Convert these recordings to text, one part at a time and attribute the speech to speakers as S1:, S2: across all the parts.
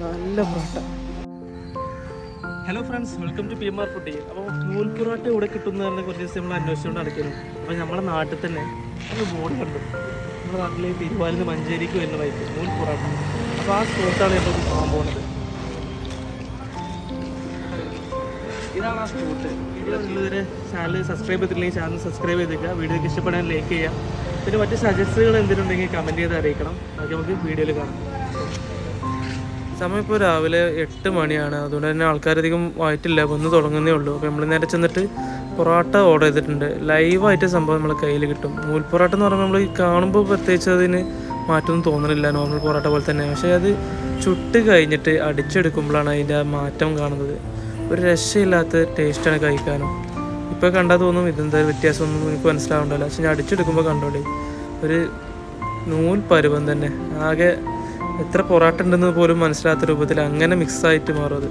S1: നല്ല parotta hello friends welcome to P M R foodie അപ്പോൾ നൂൽ പൊറോട്ട ഇവിടെ കിട്ടുന്നതിനെ കുറച്ച് ദിവസം നമ്മൾ അന്വേഷിച്ചുകൊണ്ട് നടക്കുന്നു അപ്പോൾ നമ്മുടെ നാട്ടിൽ തന്നെ ഒരു ബോർഡ് കണ്ടു നമ്മുടെ നാട്ടിൽ തിരുവാലിൽ നിന്ന് മഞ്ചേരിക്ക് വരുന്ന വൈക്ക് നൂൽ പൊറോട്ട അപ്പോൾ ആ സ്പോട്ടാണ് ഇപ്പോൾ പോകാൻ പോകുന്നത് ഇതാണ് ആ സ്പോട്ട് വീഡിയോയിലുള്ളവരെ ചാനൽ സബ്സ്ക്രൈബ് ചെയ്തിട്ടില്ലെങ്കിൽ ചാനൽ സബ്സ്ക്രൈബ് ചെയ്തേക്കുക വീഡിയോക്ക് ഇഷ്ടപ്പെടാൻ ലൈക്ക് ചെയ്യുക പിന്നെ മറ്റ് സജസ്റ്റുകൾ എന്തെങ്കിലും ഉണ്ടെങ്കിൽ കമൻറ്റ് ചെയ്ത് അറിയിക്കണം ബാക്കി നമുക്ക് വീഡിയോയിൽ കാണാം സമയം ഇപ്പോൾ രാവിലെ എട്ട് മണിയാണ് അതുകൊണ്ട് തന്നെ ആൾക്കാരധികം ആയിട്ടില്ല വന്ന് തുടങ്ങുന്നേ ഉള്ളൂ അപ്പോൾ നമ്മൾ നേരെ ചെന്നിട്ട് പൊറോട്ട ഓർഡർ ചെയ്തിട്ടുണ്ട് ലൈവായിട്ട് സംഭവം നമ്മളെ കയ്യിൽ കിട്ടും നൂൽ പൊറോട്ട എന്ന് പറയുമ്പോൾ നമ്മൾ ഈ കാണുമ്പോൾ പ്രത്യേകിച്ച് അതിന് മാറ്റമൊന്നും തോന്നുന്നില്ല നോർമൽ പൊറോട്ട പോലെ തന്നെ പക്ഷേ അത് ചുട്ട് കഴിഞ്ഞിട്ട് അടിച്ചെടുക്കുമ്പോഴാണ് അതിൻ്റെ ആ മാറ്റം കാണുന്നത് ഒരു രക്ഷയില്ലാത്ത ടേസ്റ്റാണ് കഴിക്കാനും ഇപ്പോൾ കണ്ടാൽ തോന്നും ഇതെന്താ വ്യത്യാസമൊന്നും എനിക്ക് മനസ്സിലാവണ്ടല്ലോ പക്ഷെ ഞാൻ അടിച്ചെടുക്കുമ്പോൾ കണ്ടോളി ഒരു നൂൽ പരുവം തന്നെ ആകെ എത്ര പൊറാട്ട ഉണ്ടെന്ന് പോലും മനസ്സിലാത്ത രൂപത്തിൽ അങ്ങനെ മിക്സ് ആയിട്ട് മാറും അത്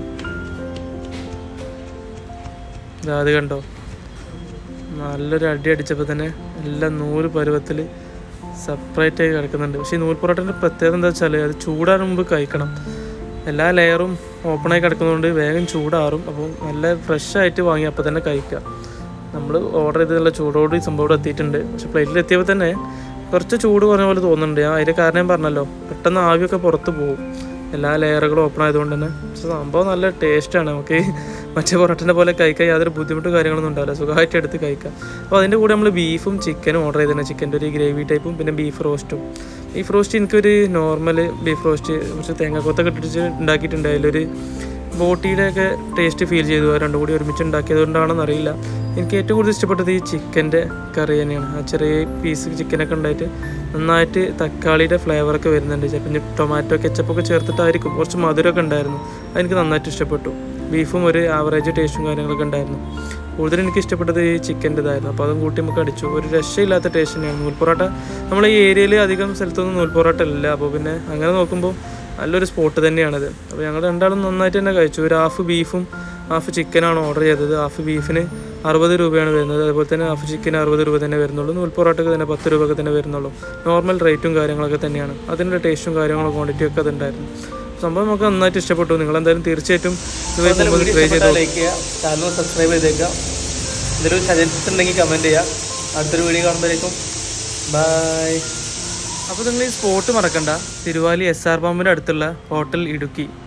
S1: ദാ അത് കണ്ടോ നല്ലൊരു അടി അടിച്ചപ്പോൾ തന്നെ എല്ലാം നൂല് പരുവത്തിൽ സെപ്പറേറ്റ് ആയി കിടക്കുന്നുണ്ട് പക്ഷേ ഈ നൂൽ പൊറോട്ടൻ്റെ പ്രത്യേകത എന്താ വെച്ചാൽ അത് ചൂടാൻ മുമ്പ് കഴിക്കണം എല്ലാ ലെയറും ഓപ്പണായി കിടക്കുന്നതുകൊണ്ട് വേഗം ചൂടാറും അപ്പോൾ നല്ല ഫ്രഷ് ആയിട്ട് വാങ്ങി അപ്പോൾ തന്നെ കഴിക്കുക നമ്മൾ ഓർഡർ ചെയ്തതുള്ള ചൂടോട് ഈ സംഭവം ഇവിടെ എത്തിയിട്ടുണ്ട് പക്ഷെ പ്ലേറ്റിൽ എത്തിയപ്പോൾ തന്നെ കുറച്ച് ചൂട് കുറഞ്ഞ പോലെ തോന്നുന്നുണ്ട് ഞാൻ അതിൻ്റെ കാരണം ഞാൻ പറഞ്ഞല്ലോ പെട്ടെന്ന് ആവിയൊക്കെ പുറത്ത് പോകും എല്ലാ ലെയറുകളും ഓപ്പൺ ആയതുകൊണ്ട് തന്നെ പക്ഷെ സംഭവം നല്ല ടേസ്റ്റാണ് നമുക്ക് മറ്റേ പൊറോട്ടൻ്റെ പോലെ കഴിക്കാൻ യാതൊരു ബുദ്ധിമുട്ടും കാര്യങ്ങളൊന്നും ഉണ്ടാവില്ല സുഖമായിട്ട് എടുത്ത് കഴിക്കാം അപ്പോൾ അതിൻ്റെ കൂടെ നമ്മൾ ബീഫും ചിക്കനും ഓർഡർ ചെയ്തിട്ടുണ്ട് ചിക്കൻ്റെ ഒരു ഗ്രേവി ടൈപ്പും പിന്നെ ബീഫ് റോസ്റ്റും ബീഫ് റോസ്റ്റ് എനിക്കൊരു നോർമൽ ബീഫ് റോസ്റ്റ് കുറച്ച് തേങ്ങാക്കൊത്തൊക്കെ ഇട്ടിട്ട് ഉണ്ടാക്കിയിട്ടുണ്ട് അതിലൊരു ബോട്ടിയുടെ ഒക്കെ ടേസ്റ്റ് ഫീൽ ചെയ്തു അത് രണ്ടും കൂടി ഒരുമിച്ച് ഉണ്ടാക്കിയത് കൊണ്ടാണെന്ന് അറിയില്ല എനിക്ക് ഏറ്റവും കൂടുതൽ ഇഷ്ടപ്പെട്ടത് ഈ ചിക്കൻ്റെ കറി തന്നെയാണ് ആ ചെറിയ പീസ് ചിക്കനൊക്കെ ഉണ്ടായിട്ട് നന്നായിട്ട് തക്കാളിയുടെ ഫ്ലേവറൊക്കെ വരുന്നുണ്ട് ചിലപ്പോൾ ഇനി ടൊമാറ്റോ കെച്ചപ്പൊക്കെ ചേർത്തിട്ടായിരിക്കും കുറച്ച് മധുരമൊക്കെ ഉണ്ടായിരുന്നു അതെനിക്ക് നന്നായിട്ട് ഇഷ്ടപ്പെട്ടു ബീഫും ഒരു ആവറേജ് ടേസ്റ്റും കാര്യങ്ങളൊക്കെ ഉണ്ടായിരുന്നു കൂടുതൽ എനിക്ക് ഇഷ്ടപ്പെട്ടത് ഈ ചിക്കൻ്റെ ഇതായിരുന്നു അപ്പോൾ അതും കൂട്ടി നമുക്ക് അടിച്ചു ഒരു രക്ഷയില്ലാത്ത ടേസ്റ്റ് തന്നെയാണ് നൂൽ പൊറോട്ട നമ്മളെ ഈ ഏരിയയിൽ അധികം സ്ഥലത്തൊന്നും നൂൽ പൊറോട്ട ഇല്ല അപ്പോൾ പിന്നെ അങ്ങനെ നോക്കുമ്പോൾ നല്ലൊരു സ്പോട്ട് തന്നെയാണത് അപ്പോൾ ഞങ്ങൾ രണ്ടാളും നന്നായിട്ട് തന്നെ കഴിച്ചു ഒരു ഹാഫ് ബീഫും ഹാഫ് ചിക്കനാണ് ഓർഡർ ചെയ്തത് ഹാഫ് ബീഫിന് അറുപത് രൂപയാണ് വരുന്നത് അതുപോലെ തന്നെ ഹാഫ് ചിക്കന് അറുപത് രൂപ തന്നെ വരുന്നുള്ളൂ നൂൽ പൊറോട്ടയ്ക്ക് തന്നെ പത്ത് രൂപ ഒക്കെ തന്നെ വരുന്നുള്ളൂ നോർമൽ റേറ്റും കാര്യങ്ങളൊക്കെ തന്നെയാണ് അതിൻ്റെ ടേസ്റ്റും കാര്യങ്ങളും ക്വാണ്ടിറ്റിയും ഒക്കെ അതുണ്ടായിരുന്നു സംഭവം നമുക്ക് നന്നായിട്ട് ഇഷ്ടപ്പെട്ടു നിങ്ങൾ എന്തായാലും തീർച്ചയായിട്ടും ട്രൈ ചെയ്ത് ലൈക്ക് ചെയ്യുക ചാനൽ സബ്സ്ക്രൈബ് ചെയ്തേക്കുക എന്തൊരു സജഷൻ ഉണ്ടെങ്കിൽ കമൻറ്റ് ചെയ്യുക അടുത്തൊരു വീഡിയോ കാണുമ്പോഴേക്കും ബൈ അപ്പോൾ നിങ്ങൾ ഈ സ്പോട്ട് മറക്കണ്ട തിരുവാലി എസ് ആർ പമ്പിൻ്റെ അടുത്തുള്ള ഹോട്ടൽ ഇടുക്കി